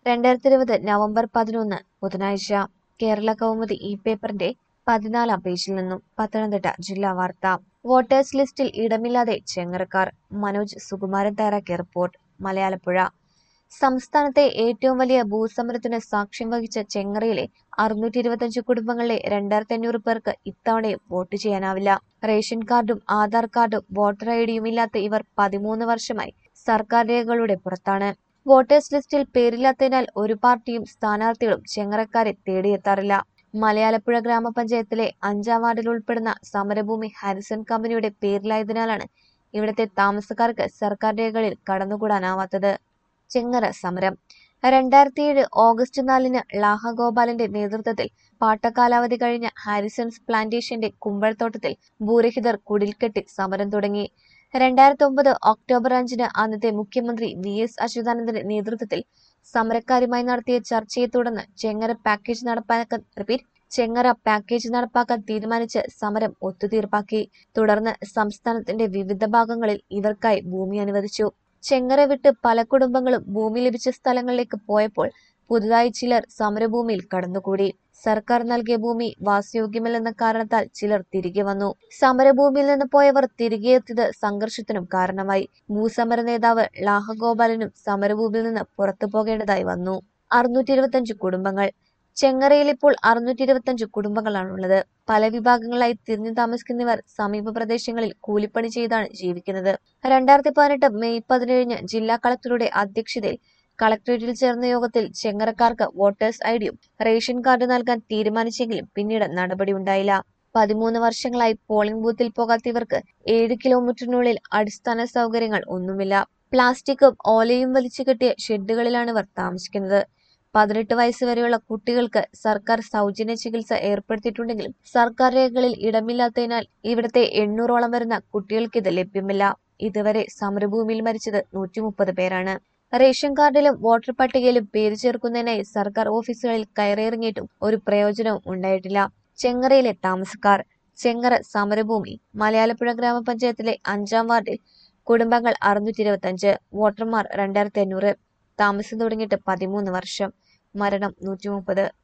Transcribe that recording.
രണ്ടായിരത്തി ഇരുപത് നവംബർ പതിനൊന്ന് ബുധനാഴ്ച കേരള കൗമുദി ഈ പേപ്പറിന്റെ പതിനാലാം പേജിൽ നിന്നും പത്തനംതിട്ട ജില്ലാ വാർത്ത വോട്ടേഴ്സ് ലിസ്റ്റിൽ ഇടമില്ലാതെ ചെങ്ങറക്കാർ മനോജ് സുകുമാരൻ തയ്യാറാക്കിയ റിപ്പോർട്ട് മലയാളപ്പുഴ സംസ്ഥാനത്തെ ഏറ്റവും വലിയ ഭൂസമരത്തിന് സാക്ഷ്യം വഹിച്ച ചെങ്ങറയിലെ അറുന്നൂറ്റി ഇരുപത്തഞ്ച് കുടുംബങ്ങളിലെ രണ്ടായിരത്തി അഞ്ഞൂറ് പേർക്ക് ഇത്തവണയും വോട്ട് ചെയ്യാനാവില്ല റേഷൻ കാർഡും ആധാർ കാർഡും വോട്ടർ ഐ ഡിയും ഇല്ലാത്ത ഇവർ പതിമൂന്ന് വർഷമായി സർക്കാർ രേഖകളുടെ പുറത്താണ് വോട്ടേഴ്സ് ലിസ്റ്റിൽ പേരില്ലാത്തതിനാൽ ഒരു പാർട്ടിയും സ്ഥാനാർത്ഥികളും ചെങ്ങറക്കാരെ തേടിയെത്താറില്ല മലയാളപ്പുഴ ഗ്രാമപഞ്ചായത്തിലെ അഞ്ചാം വാർഡിൽ ഉൾപ്പെടുന്ന സമരഭൂമി ഹാരിസൺ കമ്പനിയുടെ പേരിലായതിനാലാണ് ഇവിടുത്തെ താമസക്കാർക്ക് സർക്കാർ രേഖകളിൽ കടന്നുകൂടാനാവാത്തത് ചെങ്ങറ സമരം രണ്ടായിരത്തി ഏഴ് ഓഗസ്റ്റ് നാലിന് ലാഹ ഗോപാലന്റെ നേതൃത്വത്തിൽ പാട്ടകാലാവധി കഴിഞ്ഞ ഹാരിസൺസ് പ്ലാന്റേഷന്റെ കുമ്പഴത്തോട്ടത്തിൽ ഭൂരഹിതർ കുടിൽക്കെട്ടി സമരം തുടങ്ങി രണ്ടായിരത്തി ഒമ്പത് ഒക്ടോബർ അഞ്ചിന് അന്നത്തെ മുഖ്യമന്ത്രി വി എസ് അച്യുതാനന്ദന്റെ നേതൃത്വത്തിൽ സമരക്കാരുമായി നടത്തിയ ചർച്ചയെ തുടർന്ന് ചെങ്ങറ പാക്കേജ് നടപ്പാക്കാൻ റിപ്പീറ്റ് ചെങ്ങറ പാക്കേജ് നടപ്പാക്കാൻ തീരുമാനിച്ച് സമരം ഒത്തുതീർപ്പാക്കി തുടർന്ന് സംസ്ഥാനത്തിന്റെ വിവിധ ഭാഗങ്ങളിൽ ഇവർക്കായി ഭൂമി അനുവദിച്ചു ചെങ്ങറ വിട്ട് പല കുടുംബങ്ങളും ഭൂമി ലഭിച്ച സ്ഥലങ്ങളിലേക്ക് പോയപ്പോൾ പുതുതായി ചിലർ സമരഭൂമിയിൽ കടന്നുകൂടി സർക്കാർ നൽകിയ ഭൂമി വാസയോഗ്യമല്ലെന്ന കാരണത്താൽ ചിലർ തിരികെ വന്നു സമരഭൂമിയിൽ നിന്ന് പോയവർ തിരികെ എത്തിയത് സംഘർഷത്തിനും കാരണമായി ഭൂസമര നേതാവ് ലാഹഗോപാലനും സമരഭൂമിയിൽ നിന്ന് പുറത്തു പോകേണ്ടതായി വന്നു അറുന്നൂറ്റി ഇരുപത്തഞ്ച് കുടുംബങ്ങൾ ചെങ്ങറയിൽ ഇപ്പോൾ അറുന്നൂറ്റി ഇരുപത്തഞ്ച് കുടുംബങ്ങളാണുള്ളത് പല വിഭാഗങ്ങളായി തിരിഞ്ഞു താമസിക്കുന്നവർ സമീപ പ്രദേശങ്ങളിൽ കൂലിപ്പണി ചെയ്താണ് ജീവിക്കുന്നത് രണ്ടായിരത്തി പതിനെട്ട് മെയ് പതിനേഴിന് ജില്ലാ കളക്ടറുടെ അധ്യക്ഷതയിൽ കളക്ടറേറ്റിൽ ചേർന്ന യോഗത്തിൽ ചെങ്ങറക്കാർക്ക് വോട്ടേഴ്സ് ഐഡിയും റേഷൻ കാർഡ് നൽകാൻ തീരുമാനിച്ചെങ്കിലും പിന്നീട് നടപടിയുണ്ടായില്ല പതിമൂന്ന് വർഷങ്ങളായി പോളിംഗ് ബൂത്തിൽ പോകാത്ത ഇവർക്ക് ഏഴ് കിലോമീറ്ററിനുള്ളിൽ അടിസ്ഥാന സൗകര്യങ്ങൾ ഒന്നുമില്ല പ്ലാസ്റ്റിക്കും ഓലയും വലിച്ചു കെട്ടിയ ഷെഡുകളിലാണ് ഇവർ താമസിക്കുന്നത് പതിനെട്ട് വയസ്സ് വരെയുള്ള കുട്ടികൾക്ക് സർക്കാർ സൗജന്യ ചികിത്സ ഏർപ്പെടുത്തിയിട്ടുണ്ടെങ്കിലും സർക്കാർ രേഖകളിൽ ഇടമില്ലാത്തതിനാൽ ഇവിടുത്തെ എണ്ണൂറോളം വരുന്ന കുട്ടികൾക്ക് ഇത് ലഭ്യമല്ല ഇതുവരെ സമരഭൂമിയിൽ മരിച്ചത് നൂറ്റി മുപ്പത് പേരാണ് റേഷൻ കാർഡിലും വോട്ടർ പട്ടികയിലും പേര് ചേർക്കുന്നതിനായി സർക്കാർ ഓഫീസുകളിൽ കയറിയിറങ്ങിയിട്ടും ഒരു പ്രയോജനവും ഉണ്ടായിട്ടില്ല ചെങ്ങറയിലെ താമസക്കാർ ചെങ്ങറ സമരഭൂമി മലയാളപ്പുഴ ഗ്രാമപഞ്ചായത്തിലെ അഞ്ചാം വാർഡിൽ കുടുംബങ്ങൾ അറുന്നൂറ്റി ഇരുപത്തഞ്ച് വോട്ടർമാർ രണ്ടായിരത്തി അഞ്ഞൂറ് താമസം തുടങ്ങിയിട്ട് പതിമൂന്ന് വർഷം മരണം നൂറ്റി മുപ്പത്